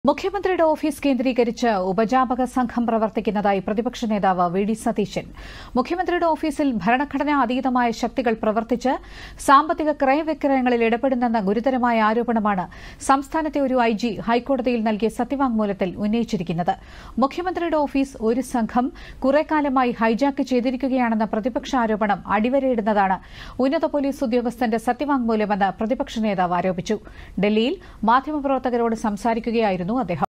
മുഖ്യമന്ത്രിയുടെ ഓഫീസ് കേന്ദ്രീകരിച്ച് ഉപജാപക സംഘം പ്രവർത്തിക്കുന്നതായി പ്രതിപക്ഷ നേതാവ് വി ഡി സതീശൻ മുഖ്യമന്ത്രിയുടെ ഓഫീസിൽ ഭരണഘടനാ അതീതമായ ശക്തികൾ പ്രവർത്തിച്ച് സാമ്പത്തിക ക്രയവിക്രയങ്ങളിൽ ഇടപെടുന്നെന്ന ഗുരുതരമായ ആരോപണമാണ് സംസ്ഥാനത്തെ ഒരു ഐ ജി ഹൈക്കോടതിയിൽ നൽകിയ സത്യവാങ്മൂലത്തിൽ ഉന്നയിച്ചിരിക്കുന്നത് മുഖ്യമന്ത്രിയുടെ ഓഫീസ് ഒരു സംഘം കുറെക്കാലമായി ഹൈജാക്ക് ചെയ്തിരിക്കുകയാണെന്ന പ്രതിപക്ഷ ആരോപണം അടിവരയിടുന്നതാണ് ഉന്നത പോലീസ് ഉദ്യോഗസ്ഥന്റെ സത്യവാങ്മൂലമെന്ന് പ്രതിപക്ഷ നേതാവ് ആരോപിച്ചു ഡൽഹിയിൽ മാധ്യമപ്രവർത്തകരോട് സംസാരിക്കുകയായിരുന്നു അദ്ദേഹം